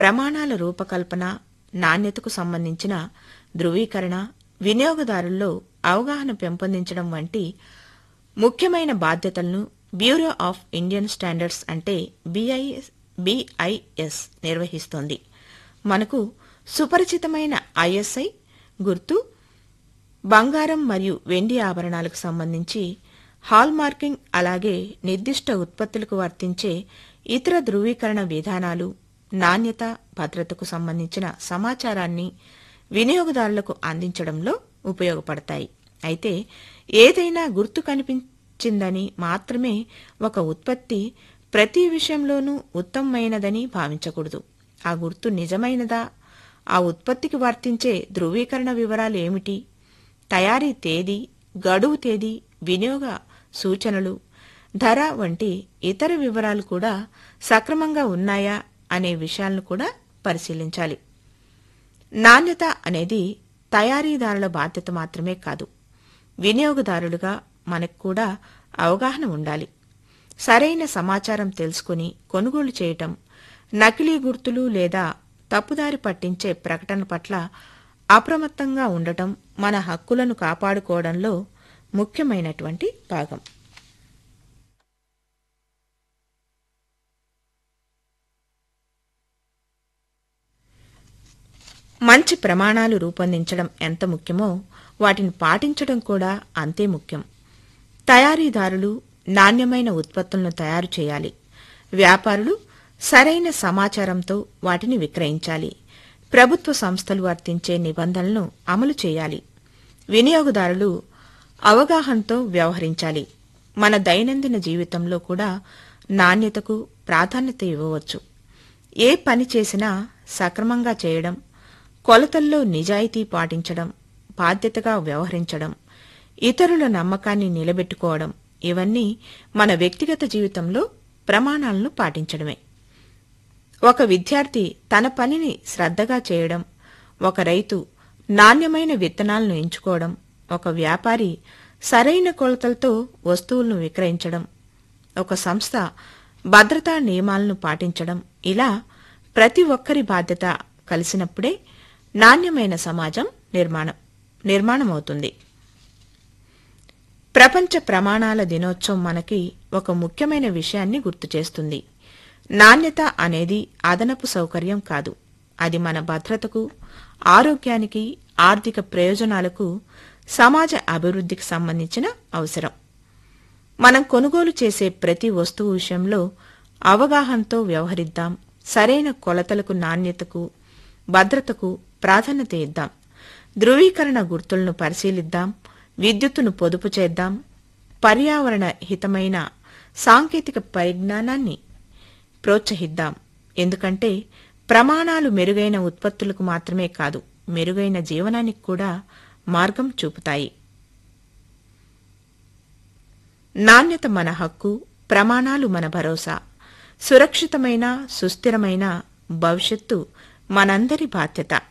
ప్రమాణాల రూపకల్పన నాణ్యతకు సంబంధించిన ధృవీకరణ వినియోగదారుల్లో అవగాహన పెంపొందించడం వంటి ముఖ్యమైన బాధ్యతలను బ్యూరో ఆఫ్ ఇండియన్ స్టాండర్డ్స్ అంటే బిఐఎస్ బిఐఎస్ నిర్వహిస్తోంది మనకు సుపరిచితమైన ఐఎస్ఐ గుర్తు బంగారం మరియు వెండి ఆభరణాలకు సంబంధించి హాల్ మార్కింగ్ అలాగే నిర్దిష్ట ఉత్పత్తులకు వర్తించే ఇతర ధృవీకరణ విధానాలు నాణ్యత భద్రతకు సంబంధించిన సమాచారాన్ని వినియోగదారులకు అందించడంలో ఉపయోగపడతాయి అయితే ఏదైనా గుర్తు కనిపించిందని మాత్రమే ఒక ఉత్పత్తి ప్రతి విషయంలోనూ ఉత్తమమైనదని భావించకూడదు ఆ గుర్తు నిజమైనదా ఆ ఉత్పత్తికి వర్తించే ధృవీకరణ వివరాలు ఏమిటి తయారీ తేదీ గడువు తేదీ వినియోగ సూచనలు ధర వంటి ఇతర వివరాలు కూడా సక్రమంగా ఉన్నాయా అనే విషయాలను కూడా పరిశీలించాలి నాణ్యత అనేది తయారీదారుల బాధ్యత మాత్రమే కాదు వినియోగదారులుగా మనకు కూడా అవగాహన ఉండాలి సరైన సమాచారం తెలుసుకుని కొనుగోలు చేయటం నకిలీ గుర్తులు లేదా తప్పుదారి పట్టించే ప్రకటన పట్ల అప్రమత్తంగా ఉండటం మన హక్కులను కాపాడుకోవడంలో ముఖ్యమైనటువంటి భాగం మంచి ప్రమాణాలు రూపొందించడం ఎంత ముఖ్యమో వాటిని పాటించడం కూడా అంతే ముఖ్యం తయారీదారులు నాణ్యమైన ఉత్పత్తులను తయారు చేయాలి వ్యాపారులు సరైన సమాచారంతో వాటిని విక్రయించాలి ప్రభుత్వ సంస్థలు వర్తించే నిబంధనలను అమలు చేయాలి వినియోగదారులు అవగాహనతో వ్యవహరించాలి మన దైనందిన జీవితంలో కూడా నాణ్యతకు ప్రాధాన్యత ఇవ్వవచ్చు ఏ పని చేసినా సక్రమంగా చేయడం కొలతల్లో నిజాయితీ పాటించడం బాధ్యతగా వ్యవహరించడం ఇతరుల నమ్మకాన్ని నిలబెట్టుకోవడం ఇవన్నీ మన వ్యక్తిగత జీవితంలో ప్రమాణాలను పాటించడమే ఒక విద్యార్థి తన పనిని శ్రద్ధగా చేయడం ఒక రైతు నాణ్యమైన విత్తనాలను ఎంచుకోవడం ఒక వ్యాపారి సరైన కొలతలతో వస్తువులను విక్రయించడం ఒక సంస్థ భద్రతా నియమాలను పాటించడం ఇలా ప్రతి ఒక్కరి బాధ్యత కలిసినప్పుడే నాణ్యమైన సమాజం నిర్మాణం నిర్మాణమవుతుంది ప్రపంచ ప్రమాణాల దినోత్సవం మనకి ఒక ముఖ్యమైన విషయాన్ని గుర్తు చేస్తుంది నాణ్యత అనేది అదనపు సౌకర్యం కాదు అది మన భద్రతకు ఆరోగ్యానికి ఆర్థిక ప్రయోజనాలకు సమాజ అభివృద్ధికి సంబంధించిన అవసరం మనం కొనుగోలు చేసే ప్రతి వస్తువు విషయంలో అవగాహనతో వ్యవహరిద్దాం సరైన కొలతలకు నాణ్యతకు భద్రతకు ప్రాధాన్యత ఇద్దాం ధృవీకరణ గుర్తులను పరిశీలిద్దాం విద్యుత్తును పొదుపు చేద్దాం పర్యావరణ హితమైన సాంకేతిక పరిజ్ఞానాన్ని ప్రోత్సహిద్దాం ఎందుకంటే ప్రమాణాలు మెరుగైన ఉత్పత్తులకు మాత్రమే కాదు మెరుగైన జీవనానికి కూడా మార్గం చూపుతాయి నాణ్యత మన హక్కు ప్రమాణాలు మన భరోసా సురక్షితమైన సుస్థిరమైన భవిష్యత్తు మనందరి బాధ్యత